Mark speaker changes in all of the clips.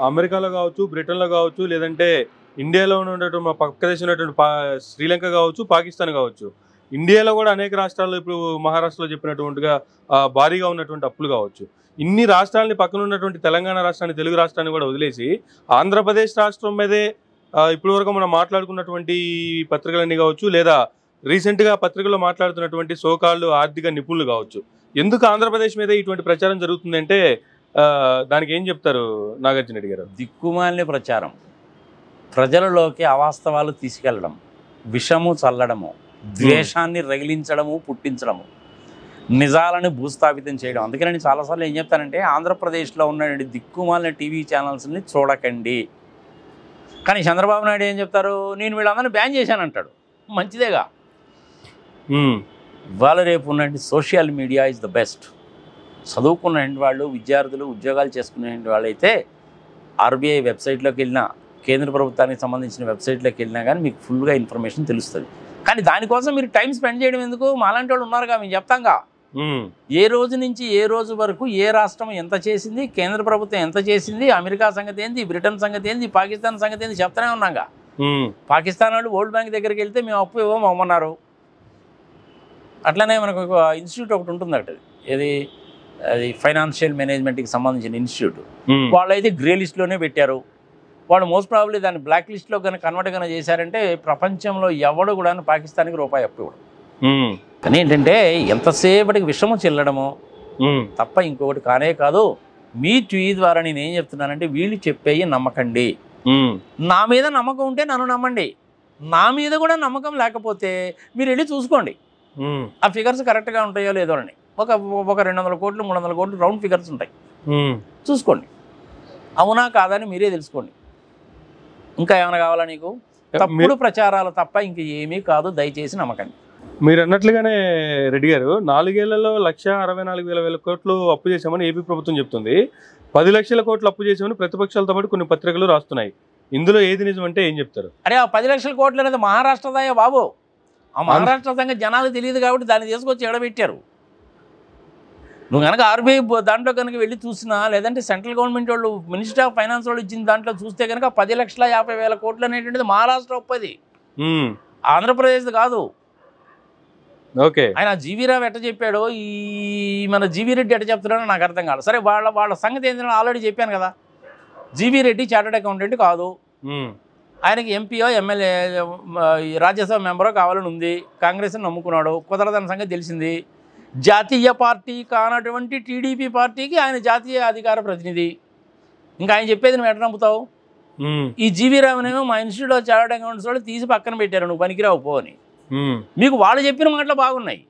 Speaker 1: అమెరికాలో కావచ్చు బ్రిటన్లో కావచ్చు లేదంటే ఇండియాలో ఉన్నటువంటి మా పక్క దేశం ఉన్నటువంటి పా శ్రీలంక కావచ్చు పాకిస్తాన్ కావచ్చు ఇండియాలో కూడా అనేక రాష్ట్రాల్లో ఇప్పుడు మహారాష్ట్రలో చెప్పినటువంటిగా ఆ, భారీగా ఉన్నటువంటి అప్పులు కావచ్చు ఇన్ని రాష్ట్రాలని పక్కన ఉన్నటువంటి తెలంగాణ రాష్ట్రాన్ని తెలుగు రాష్ట్రాన్ని కూడా వదిలేసి ఆంధ్రప్రదేశ్ రాష్ట్రం మీదే ఆ, ఇప్పటి వరకు మనం మాట్లాడుకున్నటువంటి పత్రికలన్నీ కావచ్చు లేదా రీసెంట్గా పత్రికల్లో మాట్లాడుతున్నటువంటి సోకాళ్ళు ఆర్థిక నిపుణులు కావచ్చు ఎందుకు ఆంధ్రప్రదేశ్ మీద ఇటువంటి ప్రచారం జరుగుతుందంటే ఆ, దానికి ఏం చెప్తారు నాగార్జున రెడ్డి గారు
Speaker 2: దిక్కుమాలిన ప్రచారం ప్రజలలోకి అవాస్తవాలు తీసుకెళ్లడం విషము చల్లడము ద్వేషాన్ని రగిలించడము పుట్టించడము నిజాలను భూస్థాపితం చేయడం అందుకని నేను చాలాసార్లు ఏం చెప్తానంటే ఆంధ్రప్రదేశ్లో ఉన్న దిక్కుమాలిన టీవీ ఛానల్స్ని చూడకండి కానీ చంద్రబాబు నాయుడు ఏం చెప్తారు నేను వీళ్ళందరినీ బ్యాన్ చేశానంటాడు మంచిదేగా
Speaker 1: ఉమ్,
Speaker 2: ఇవాళ రేపు ఉన్నటువంటి social media is the best చదువుకున్న వాళ్ళు విద్యార్థులు ఉద్యోగాలు చేసుకునే వాళ్ళైతే ఆర్బీఐ వెబ్సైట్లోకి వెళ్ళినా కేంద్ర ప్రభుత్వానికి సంబంధించిన వెబ్సైట్లోకి వెళ్ళినా కానీ మీకు ఫుల్గా ఇన్ఫర్మేషన్ తెలుస్తుంది కానీ దానికోసం మీరు టైం స్పెండ్ చేయడం ఎందుకు మాలాంటి వాళ్ళు ఉన్నారుగా మేము చెప్తాంగా
Speaker 1: ఉమ్,
Speaker 2: ఏ రోజు నుంచి ఏ రోజు వరకు ఏ రాష్ట్రం ఎంత చేసింది కేంద్ర ప్రభుత్వం ఎంత చేసింది అమెరికా సంగతి ఏంది బ్రిటన్ సంగతి ఏంది పాకిస్తాన్ సంగతి ఏంది చెప్తానే ఉన్నాగా
Speaker 1: ఉమ్,
Speaker 2: పాకిస్తాన్ వాళ్ళు వరల్డ్ బ్యాంక్ దగ్గరికి వెళ్తే మేము అప్పు ఇవ్వము అమ్మన్నారు అట్లనే మనకు ఒక ఇన్స్టిట్యూట్ ఒకటి ఉంటుంది అక్కడ ఏది అది ఫైనాన్షియల్ మేనేజ్మెంట్కి సంబంధించిన ఇన్స్టిట్యూట్
Speaker 1: ఉమ్,
Speaker 2: వాళ్ళైతే గ్రే లిస్ట్లోనే పెట్టారు వాళ్ళు మోస్ట్ ప్రాబ్లీ దాన్ని బ్లాక్ లిస్ట్లో కనుక కన్వర్ట్ కనుక చేశారంటే ప్రపంచంలో ఎవడు కూడా పాకిస్తాన్కి రూపాయి అప్పు ఇవ్వడు
Speaker 1: ఉమ్,
Speaker 2: కానీ ఏంటంటే ఎంతసేపటికి విషము చెల్లడము
Speaker 1: ఉమ్,
Speaker 2: తప్ప ఇంకొకటి కానే కాదు మీ ట్వీ ద్వారా నేను ఏం చెప్తున్నానంటే వీళ్ళు చెప్పేయి నమ్మకండి
Speaker 1: ఉమ్,
Speaker 2: నా మీద నమ్మకం ఉంటే నన్ను నమ్మండి నా మీద కూడా నమ్మకం లేకపోతే మీరు వెళ్ళి చూసుకోండి
Speaker 1: ఉమ్,
Speaker 2: ఆ ఫిగర్స్ కరెక్ట్గా ఉంటాయో లేదో అని ఒక ఒక రెండు వందల కోట్లు మూడు వందల కోట్లు రౌండ్ ఫిగర్స్ ఉంటాయి
Speaker 1: ఉమ్.
Speaker 2: చూసుకోండి అవునా కాదని మీరే తెలుసుకోండి ఇంకా ఏమైనా కావాలా నీకు తప్పుడు ప్రచారాలు తప్ప ఇంక ఏమీ కాదు దయచేసి నమ్మకండి
Speaker 1: మీరు అన్నట్లుగానే రెడ్డి గారు నాలుగేళ్లలో లక్ష అరవై నాలుగు వేల వేల కోట్లు అప్పు చేశామని ఏపీ ప్రభుత్వం చెప్తుంది పది లక్షల కోట్లు అప్పు చేశామని ప్రతిపక్షాలతో పాటు కొన్ని పత్రికలు రాస్తున్నాయి ఇందులో ఏది నిజం అంటే ఏం చెప్తారు
Speaker 2: అరే ఆ పది లక్షల కోట్లు అనేది మహారాష్ట్రదాయా బాబు ఆ మహారాష్ట్ర సంగతి జనాలకు తెలియదు కాబట్టి దాన్ని తీసుకొచ్చి ఎడబెట్టారు నువ్వు కనుక ఆర్బీఐ దాంట్లో కనుక వెళ్ళి చూసినా లేదంటే సెంట్రల్ గవర్నమెంట్ వాళ్ళు మినిస్టర్ ఆఫ్ ఫైనాన్స్ వాళ్ళు ఇచ్చిన దాంట్లో చూస్తే కనుక పది లక్షల యాభై వేల కోట్లు అనేటువంటిది మహారాష్ట్ర ఒప్పది
Speaker 1: ఉమ్,
Speaker 2: ఆంధ్రప్రదేశ్ కాదు
Speaker 1: ఓకే
Speaker 2: ఆయన జీవీరావు ఎట్ట చెప్పాడో ఈ మన జీవీ రెడ్డి ఎట్ట చెప్తున్నాడో నాకు అర్థం కాదు సరే వాళ్ళ వాళ్ళ సంగతి ఏంటంటే ఆల్రెడీ చెప్పాను కదా జీవీ రెడ్డి చార్టెడ్ అకౌంటెంట్ కాదు
Speaker 1: ఉమ్,
Speaker 2: ఆయనకి ఎంపీఓ ఎమ్మెల్యే రాజ్యసభ మెంబరో కావాలని ఉంది కాంగ్రెస్ని నమ్ముకున్నాడు కుదరదన్న సంగతి తెలిసింది జాతీయ పార్టీ కానటువంటి టీడీపీ పార్టీకి ఆయన జాతీయ అధికార ప్రతినిధి ఇంకా ఆయన చెప్పేది నువ్వు ఎట్ట నమ్ముతావు
Speaker 1: ఉమ్,
Speaker 2: ఈ జీవీ రామనేమో మా ఇన్స్టిట్యూట్ ఆఫ్ చార్టెడ్ అకౌంట్స్ వాళ్ళు తీసి పక్కన పెట్టారు నువ్వు పనికిరావు పో అని
Speaker 1: ఉమ్,
Speaker 2: మీకు వాళ్ళు చెప్పిన మాటలు బాగున్నాయి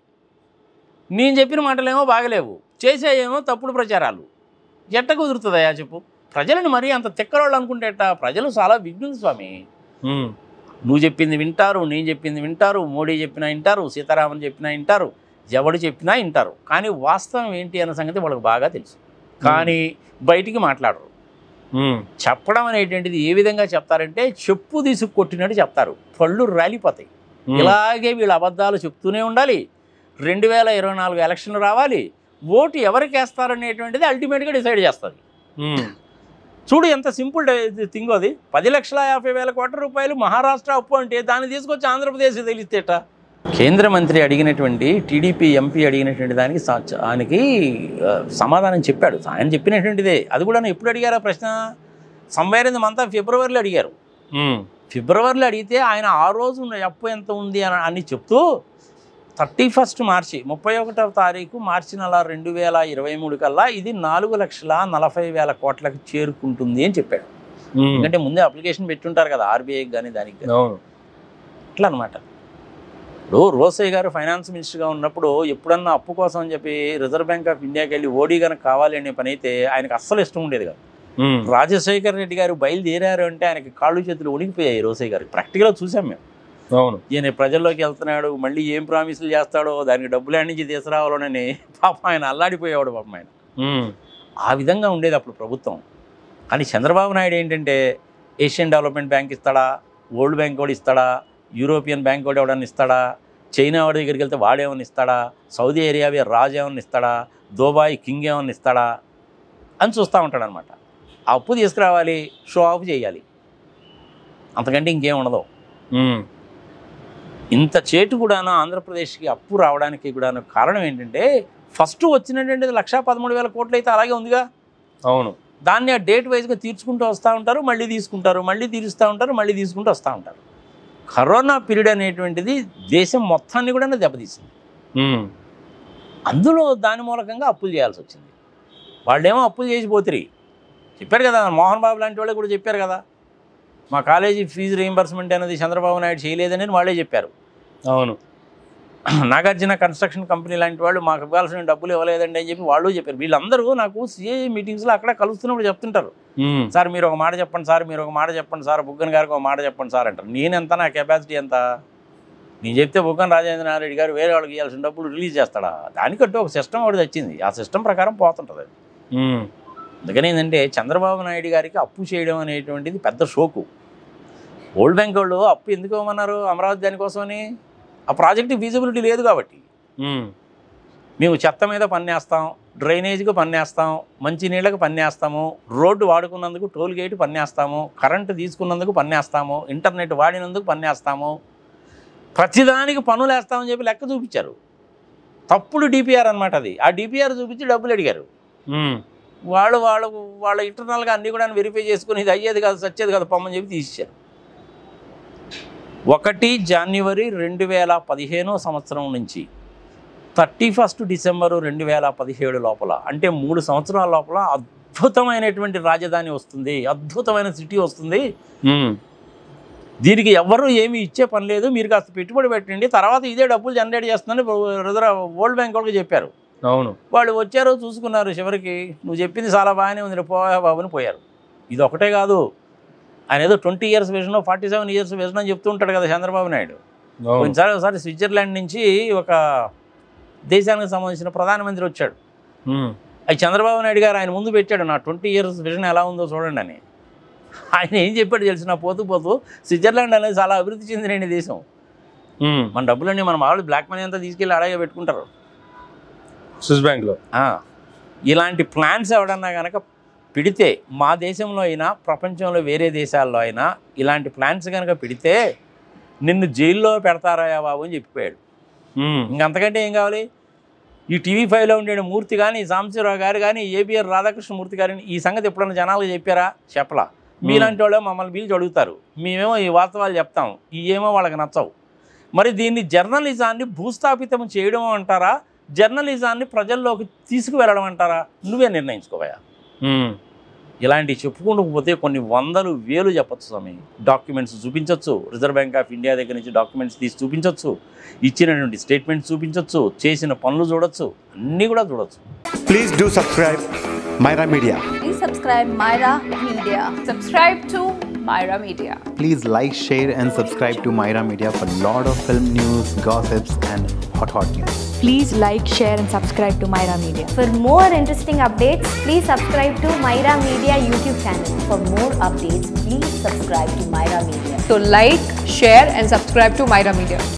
Speaker 2: నేను చెప్పిన మాటలేమో బాగలేవు చేసేయేమో తప్పుడు ప్రచారాలు ఎట్ట కుదురుతుందయా చెప్పు ప్రజలను మరీ అంత తిక్కరోళ్ళు అనుకుంటే ఎట్టా ప్రజలు చాలా విఘ్నులు స్వామి
Speaker 1: ఉమ్,
Speaker 2: నువ్వు చెప్పింది వింటారు నేను చెప్పింది వింటారు మోడీ చెప్పినా వింటారు సీతారామన్ చెప్పినా వింటారు ఎవడు చెప్పినా వింటారు కానీ వాస్తవం ఏంటి అన్న సంగతి వాళ్ళకి బాగా తెలుసు కానీ బయటికి మాట్లాడరు
Speaker 1: ఉమ్,
Speaker 2: చెప్పడం అనేటువంటిది ఏ విధంగా చెప్తారంటే చెప్పు తీసుకు కొట్టినట్టు చెప్తారు పళ్ళు రాలిపోతాయి
Speaker 1: ఉమ్,
Speaker 2: ఇలాగే వీళ్ళు అబద్ధాలు చెప్తూనే ఉండాలి రెండు వేల ఇరవై నాలుగు ఎలక్షన్లు రావాలి ఓటు ఎవరికి వేస్తారనేటువంటిది అల్టిమేట్గా డిసైడ్ చేస్తుంది
Speaker 1: ఉమ్,
Speaker 2: చూడు ఎంత సింపుల్ థింగ్ అది పది లక్షల యాభై వేల కోట్ల రూపాయలు మహారాష్ట్ర అప్పు అంటే దాన్ని తీసుకొచ్చి ఆంధ్రప్రదేశ్ తెలిస్తేట కేంద్ర మంత్రి అడిగినటువంటి టీడీపీ ఎంపీ అడిగినటువంటి దానికి సా- ఆయనకి ఆ, సమాధానం చెప్పాడు ఆయన చెప్పినటువంటిదే అది కూడా ఎప్పుడు అడిగారా ప్రశ్న సంవేర్ ఇన్ మంత్ ఆఫ్ ఫిబ్రవరిలో అడిగారు
Speaker 1: ఉమ్,
Speaker 2: ఫిబ్రవరిలో అడిగితే ఆయన ఆ రోజు ఉన్న అప్పు ఎంత ఉంది అని అని చెప్తూ థర్టీ ఫస్ట్ మార్చి ముప్పై ఒకటవ తారీఖు మార్చి నెల రెండు వేల ఇరవై మూడు కల్లా ఇది నాలుగు లక్షల నలభై వేల కోట్లకు చేరుకుంటుంది అని చెప్పాడు
Speaker 1: ఉమ్,
Speaker 2: ఎందుకంటే ముందే అప్లికేషన్ పెట్టుంటారు కదా ఆర్బీఐకి కానీ దానికి కానీ
Speaker 1: అవును
Speaker 2: అట్లా అనమాట ఇప్పుడు రోసయ్య గారు ఫైనాన్స్ మినిస్టర్గా ఉన్నప్పుడు ఎప్పుడన్నా అప్పు కోసం అని చెప్పి రిజర్వ్ బ్యాంక్ ఆఫ్ ఇండియాకి వెళ్ళి ఓడీ కనుక కావాలి అనే పని అయితే ఆయనకు అస్సలు ఇష్టం ఉండేది కాదు
Speaker 1: ఉమ్,
Speaker 2: రాజశేఖర్ రెడ్డి గారు బయలుదేరారు అంటే ఆయనకి కాళ్ళు చేతులు ఉనికిపోయాయి రోసయ్య గారికి ప్రాక్టికల్గా చూసాం మేము
Speaker 1: అవును
Speaker 2: ఈయన ప్రజల్లోకి వెళ్తున్నాడు మళ్ళీ ఏం ప్రామిసులు చేస్తాడో దానికి డబ్బులు ఎక్కడి నుంచి తీసుకురావాలోనని పాపం ఆయన అల్లాడిపోయేవాడు పాపం ఆయన
Speaker 1: ఉమ్,
Speaker 2: ఆ విధంగా ఉండేది అప్పుడు ప్రభుత్వం కానీ చంద్రబాబు నాయుడు ఏంటంటే ఏషియన్ డెవలప్మెంట్ బ్యాంక్ ఇస్తాడా వరల్డ్ బ్యాంక్ కూడా ఇస్తాడా యూరోపియన్ బ్యాంక్ కూడా ఎవడన్నా ఇస్తాడా చైనా వాడి దగ్గరికి వెళ్తే వాడేమన్నా ఇస్తాడా సౌదీ అరేబియా రాజు ఏమన్నా ఇస్తాడా దుబాయ్ కింగ్ ఏమన్నా ఇస్తాడా అని చూస్తూ ఉంటాడు అనమాట ఆ అప్పు తీసుకురావాలి షో ఆఫ్ చేయాలి అంతకంటే ఇంకేం ఉండదు
Speaker 1: ఉమ్,
Speaker 2: ఇంత చేటు కూడాను ఆంధ్రప్రదేశ్కి అప్పు రావడానికి కూడాను కారణం ఏంటంటే ఫస్ట్ వచ్చినటువంటి లక్ష పదమూడు వేల కోట్లు అయితే అలాగే ఉందిగా
Speaker 1: అవును
Speaker 2: దాన్ని ఆ డేట్ వైజ్గా తీర్చుకుంటూ వస్తూ ఉంటారు మళ్ళీ తీసుకుంటారు మళ్ళీ తీరుస్తూ ఉంటారు మళ్ళీ తీసుకుంటూ వస్తూ ఉంటారు కరోనా పీరియడ్ అనేటువంటిది దేశం మొత్తాన్ని కూడా దెబ్బతీసింది
Speaker 1: ఉమ్,
Speaker 2: అందులో దాని మూలకంగా అప్పులు చేయాల్సి వచ్చింది వాళ్ళేమో అప్పులు చేసి పోతిరి చెప్పారు కదా మోహన్ బాబు లాంటి వాళ్ళే కూడా చెప్పారు కదా మా కాలేజీ ఫీజు రీయింబర్స్మెంట్ అనేది చంద్రబాబు నాయుడు చేయలేదని వాళ్ళే చెప్పారు
Speaker 1: అవును
Speaker 2: నాగార్జున కన్స్ట్రక్షన్ కంపెనీ లాంటి వాళ్ళు మాకు ఇవ్వాల్సిన డబ్బులు ఇవ్వలేదండి అని చెప్పి వాళ్ళు చెప్పారు వీళ్ళందరూ నాకు సిఏ మీటింగ్స్లో అక్కడ కలుస్తున్నప్పుడు చెప్తుంటారు
Speaker 1: ఉమ్,
Speaker 2: సార్ మీరు ఒక మాట చెప్పండి సార్ మీరు ఒక మాట చెప్పండి సార్ బుగ్గన్ గారికి ఒక మాట చెప్పండి సార్ అంటారు నేనెంత నా కెపాసిటీ ఎంత నేను చెప్తే బుగ్గన్ రాజేంద్రనాథ్ గారు వేరే వాళ్ళకి ఇవ్వాల్సిన డబ్బులు రిలీజ్ చేస్తాడా దానికంటూ ఒక సిస్టమ్ ఒకటి వచ్చింది ఆ సిస్టమ్ ప్రకారం పోతుంటుంది అది
Speaker 1: ఉమ్,
Speaker 2: అందుకని ఏంటంటే చంద్రబాబు నాయుడు గారికి అప్పు చేయడం అనేటువంటిది పెద్ద షోకు వరల్డ్ బ్యాంక్ వాళ్ళు అప్పు ఎందుకు ఇవ్వమన్నారు అమరావతి దానికోసమని ఆ ప్రాజెక్ట్ ఫీజిబిలిటీ లేదు కాబట్టి
Speaker 1: ఉమ్,
Speaker 2: మేము చెత్త మీద పన్నేస్తాం డ్రైనేజీకి పన్నేస్తాం మంచినీళ్ళకి పన్నేస్తాము రోడ్డు వాడుకున్నందుకు టోల్ గేట్ పన్నేస్తాము కరెంటు తీసుకున్నందుకు పన్నేస్తాము ఇంటర్నెట్ వాడినందుకు పన్నేస్తాము ప్రతిదానికి పన్నులు వేస్తామని చెప్పి లెక్క చూపించారు తప్పుడు డిపిఆర్ అనమాట అది ఆ డిపిఆర్ చూపించి డబ్బులు అడిగారు
Speaker 1: ఉమ్,
Speaker 2: వాళ్ళు వాళ్ళ వాళ్ళ ఇంటర్నల్గా అన్నీ కూడా వెరిఫై చేసుకుని ఇది అయ్యేది కాదు సచ్చేది కాదు పొమ్మని చెప్పి తీసేశారు ఒకటి జనవరి రెండు వేల పదిహేనో సంవత్సరం నుంచి థర్టీ ఫస్ట్ డిసెంబరు రెండు వేల పదిహేడు లోపల అంటే మూడు సంవత్సరాల లోపల అద్భుతమైనటువంటి రాజధాని వస్తుంది అద్భుతమైన సిటీ వస్తుంది
Speaker 1: ఉమ్,
Speaker 2: దీనికి ఎవరు ఏమి ఇచ్చే పని లేదు మీరు కాస్త పెట్టుబడి పెట్టండి తర్వాత ఇదే డబ్బులు జనరేట్ చేస్తుందని రిజర్వ్ వరల్డ్ బ్యాంక్ వాళ్ళకి చెప్పారు
Speaker 1: అవును
Speaker 2: వాళ్ళు వచ్చారు చూసుకున్నారు చివరికి నువ్వు చెప్పింది చాలా బాగానే ఉంది రేపు పోయా బాబు అని పోయారు ఇది ఒకటే కాదు ఆయన ఏదో twenty years vision forty seven years vision అని చెప్తూ ఉంటాడు కదా చంద్రబాబు నాయుడు
Speaker 1: అవును
Speaker 2: కొన్నిసారి ఒకసారి స్విట్జర్లాండ్ నుంచి ఒక దేశానికి సంబంధించిన ప్రధానమంత్రి వచ్చాడు
Speaker 1: ఉమ్,
Speaker 2: అది చంద్రబాబు నాయుడు గారు ఆయన ముందు పెట్టాడు నా ట్వంటీ ఇయర్స్ విజన్ ఎలా ఉందో చూడండి అని ఆయన ఏం చెప్పాడు తెలిసిన పోతూ పోతూ స్విట్జర్లాండ్ అనేది చాలా అభివృద్ధి చెందిన దేశం
Speaker 1: ఉమ్,
Speaker 2: మన డబ్బులన్నీ మన వాళ్ళు బ్లాక్ మనీ అంతా తీసుకెళ్ళి అలాగే పెట్టుకుంటారు
Speaker 1: స్విస్ బ్యాంక్ లో
Speaker 2: ఆ, ఇలాంటి ప్లాన్స్ ఎవడన్నా కనుక పిడితే మా దేశంలో అయినా ప్రపంచంలో వేరే దేశాల్లో అయినా ఇలాంటి ప్లాన్స్ కనుక పిడితే నిన్ను జైల్లో పెడతారా బాబు అని చెప్పిపోయాడు
Speaker 1: ఉమ్,
Speaker 2: ఇంకంతకంటే ఏం కావాలి ఈ టీవీ ఫైవ్లో ఉండే మూర్తి కానీ సాంబశివరావు గారు కానీ ఏబిఆర్ రాధాకృష్ణమూర్తి గారిని ఈ సంగతి ఎప్పుడన్నా జనాలకు చెప్పారా చెప్పలా మీలాంటి వాళ్ళు మమ్మల్ని పిలిచి అడుగుతారు మేమేమో ఈ వాస్తవాలు చెప్తాం ఈ ఏమో వాళ్ళకి నచ్చవు మరి దీన్ని జర్నలిజాన్ని భూస్థాపితం చేయడం అంటారా జర్నలిజాన్ని ప్రజల్లోకి తీసుకువెళ్ళడం అంటారా నువ్వే నిర్ణయించుకోవయా
Speaker 1: ఉమ్,
Speaker 2: ఇలాంటివి చెప్పుకుంటూ పోతే కొన్ని వందలు వేలు చెప్పొచ్చు స్వామి డాక్యుమెంట్స్ చూపించవచ్చు రిజర్వ్ బ్యాంక్ ఆఫ్ ఇండియా దగ్గర నుంచి డాక్యుమెంట్స్ తీసి చూపించవచ్చు ఇచ్చినటువంటి స్టేట్మెంట్స్ చూపించవచ్చు చేసిన పనులు చూడొచ్చు అన్నీ కూడా చూడొచ్చు
Speaker 3: Please do subscribe Myra Media.
Speaker 4: Please subscribe Myra Media.
Speaker 5: Subscribe to Myra Media.
Speaker 3: Please like, share, and subscribe to Myra Media for lot of film news, gossips, and hot hot news.
Speaker 6: Please like, share, and subscribe to Myra Media.
Speaker 4: For more interesting updates, please subscribe to Myra Media YouTube channel. For more updates, please subscribe to Myra Media.
Speaker 5: So like, share and subscribe to Myra Media.